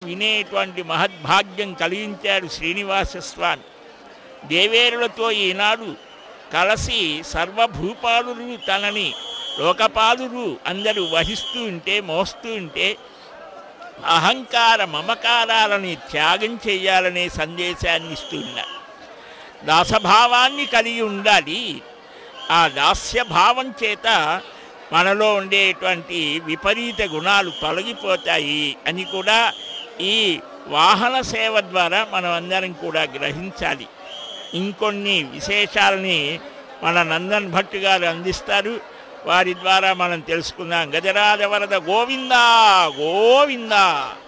వినేటువంటి మహద్భాగ్యం కలిగించాడు శ్రీనివాస స్వామి దేవేరులతో ఈనాడు కలసి సర్వభూపాలురు తనని లోకపాలురు అందరూ వహిస్తూ ఉంటే మోస్తూ ఉంటే అహంకార మమకారాలని త్యాగం చేయాలనే సందేశాన్ని ఇస్తున్నారు దాసభావాన్ని కలిగి ఉండాలి ఆ దాస్యభావం చేత మనలో ఉండేటువంటి విపరీత గుణాలు తొలగిపోతాయి అని కూడా ఈ వాహన సేవ ద్వారా మనం అందరం కూడా గ్రహించాలి ఇంకొన్ని విశేషాలని మన నందన్ భట్ గారు అందిస్తారు వారి ద్వారా మనం తెలుసుకుందాం గజరాజ వరద గోవిందా గోవిందా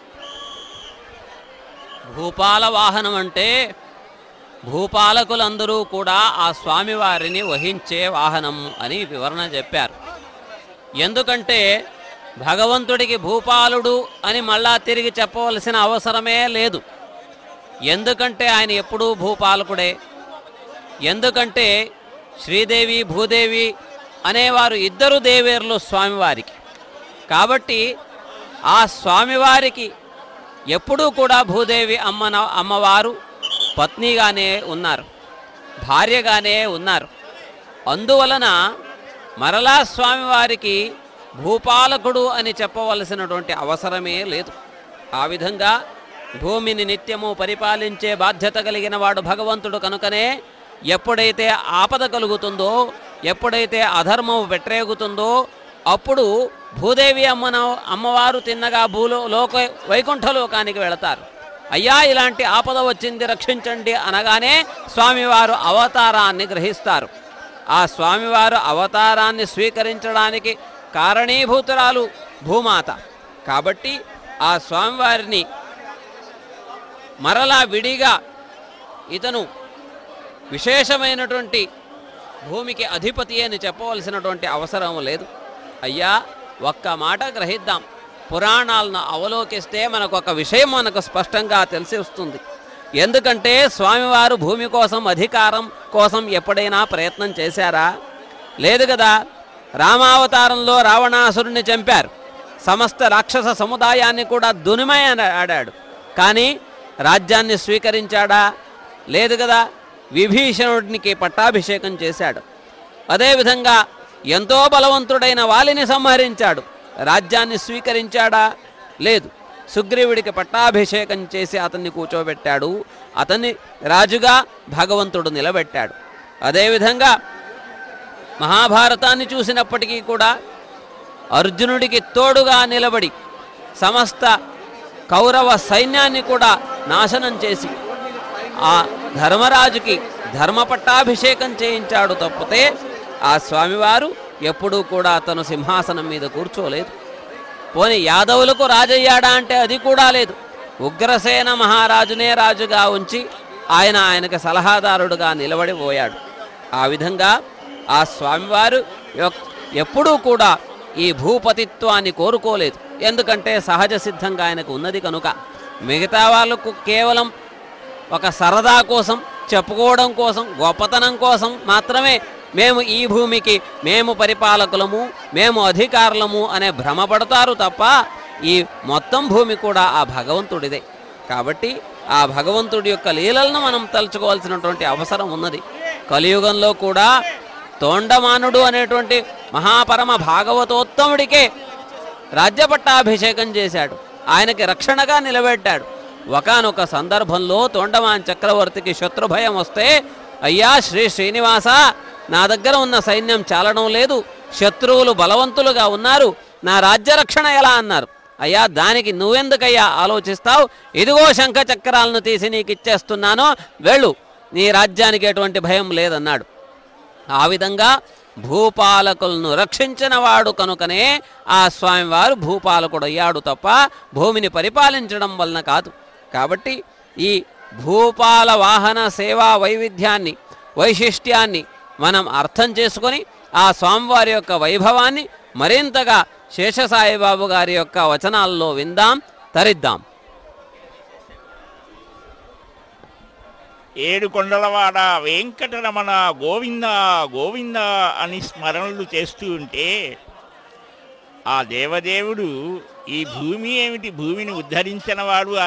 భూపాల వాహనం అంటే భూపాలకులందరూ కూడా ఆ స్వామివారిని వహించే వాహనం అని వివరణ చెప్పారు ఎందుకంటే భగవంతుడికి భూపాలుడు అని మళ్ళా తిరిగి చెప్పవలసిన అవసరమే లేదు ఎందుకంటే ఆయన ఎప్పుడూ భూపాలకుడే ఎందుకంటే శ్రీదేవి భూదేవి అనేవారు ఇద్దరు దేవేరులు స్వామివారికి కాబట్టి ఆ స్వామివారికి ఎప్పుడూ కూడా భూదేవి అమ్మన అమ్మవారు పత్నిగానే ఉన్నారు భార్యగానే ఉన్నారు అందువలన మరలా స్వామివారికి భూపాలకుడు అని చెప్పవలసినటువంటి అవసరమే లేదు ఆ విధంగా భూమిని నిత్యము పరిపాలించే బాధ్యత కలిగిన వాడు భగవంతుడు కనుకనే ఎప్పుడైతే ఆపద కలుగుతుందో ఎప్పుడైతే అధర్మం వెట్రేగుతుందో అప్పుడు భూదేవి అమ్మన అమ్మవారు తిన్నగా భూలో లోక వైకుంఠలోకానికి వెళతారు అయ్యా ఇలాంటి ఆపద వచ్చింది రక్షించండి అనగానే స్వామివారు అవతారాన్ని గ్రహిస్తారు ఆ స్వామివారు అవతారాన్ని స్వీకరించడానికి కారణీభూతురాలు భూమాత కాబట్టి ఆ స్వామివారిని మరలా విడిగా ఇతను విశేషమైనటువంటి భూమికి అధిపతి అని చెప్పవలసినటువంటి అవసరం లేదు అయ్యా ఒక్క మాట గ్రహిద్దాం పురాణాలను అవలోకిస్తే మనకు ఒక విషయం మనకు స్పష్టంగా తెలిసి వస్తుంది ఎందుకంటే స్వామివారు భూమి కోసం అధికారం కోసం ఎప్పుడైనా ప్రయత్నం చేశారా లేదు కదా రామావతారంలో రావణాసురుణ్ణి చంపారు సమస్త రాక్షస సముదాయాన్ని కూడా దునిమయ ఆడాడు కానీ రాజ్యాన్ని స్వీకరించాడా లేదు కదా విభీషణుడికి పట్టాభిషేకం చేశాడు అదేవిధంగా ఎంతో బలవంతుడైన వాలిని సంహరించాడు రాజ్యాన్ని స్వీకరించాడా లేదు సుగ్రీవుడికి పట్టాభిషేకం చేసి అతన్ని కూర్చోబెట్టాడు అతన్ని రాజుగా భగవంతుడు నిలబెట్టాడు అదేవిధంగా మహాభారతాన్ని చూసినప్పటికీ కూడా అర్జునుడికి తోడుగా నిలబడి సమస్త కౌరవ సైన్యాన్ని కూడా నాశనం చేసి ఆ ధర్మరాజుకి ధర్మ పట్టాభిషేకం చేయించాడు తప్పితే ఆ స్వామివారు ఎప్పుడూ కూడా అతను సింహాసనం మీద కూర్చోలేదు పోని యాదవులకు రాజయ్యాడా అంటే అది కూడా లేదు ఉగ్రసేన మహారాజునే రాజుగా ఉంచి ఆయన ఆయనకి సలహాదారుడుగా నిలబడి పోయాడు ఆ విధంగా ఆ స్వామివారు యొక్- ఎప్పుడూ కూడా ఈ భూపతిత్వాన్ని కోరుకోలేదు ఎందుకంటే సహజ సిద్ధంగా ఆయనకు ఉన్నది కనుక మిగతా వాళ్ళకు కేవలం ఒక సరదా కోసం చెప్పుకోవడం కోసం గొప్పతనం కోసం మాత్రమే మేము ఈ భూమికి మేము పరిపాలకులము మేము అధికారులము అనే భ్రమపడతారు తప్ప ఈ మొత్తం భూమి కూడా ఆ భగవంతుడిదే కాబట్టి ఆ భగవంతుడి యొక్క లీలలను మనం తలుచుకోవాల్సినటువంటి అవసరం ఉన్నది కలియుగంలో కూడా తోండమానుడు అనేటువంటి మహాపరమ భాగవతోత్తముడికే రాజ్యపట్టాభిషేకం చేశాడు ఆయనకి రక్షణగా నిలబెట్టాడు ఒకానొక సందర్భంలో తోండమాన్ చక్రవర్తికి శత్రుభయం వస్తే అయ్యా శ్రీ శ్రీనివాస నా దగ్గర ఉన్న సైన్యం చాలడం లేదు శత్రువులు బలవంతులుగా ఉన్నారు నా రాజ్య రక్షణ ఎలా అన్నారు అయ్యా దానికి నువ్వెందుకయ్యా ఆలోచిస్తావు ఇదిగో శంఖ చక్రాలను తీసి నీకు ఇచ్చేస్తున్నాను వెళ్ళు నీ రాజ్యానికి ఎటువంటి భయం లేదన్నాడు ఆ విధంగా భూపాలకులను రక్షించిన వాడు కనుకనే ఆ స్వామివారు భూపాలకుడు అయ్యాడు తప్ప భూమిని పరిపాలించడం వలన కాదు కాబట్టి ఈ భూపాల వాహన సేవా వైవిధ్యాన్ని వైశిష్ట్యాన్ని మనం అర్థం చేసుకొని ఆ స్వామివారి యొక్క వైభవాన్ని మరింతగా శేషసాయిబాబు గారి యొక్క వచనాల్లో విందాం తరిద్దాం ఏడు కొండలవాడ వెంకటరమణ గోవింద గోవింద అని స్మరణలు చేస్తూ ఉంటే ఆ దేవదేవుడు ఈ భూమి ఏమిటి భూమిని ఉద్ధరించిన వాడు ఆ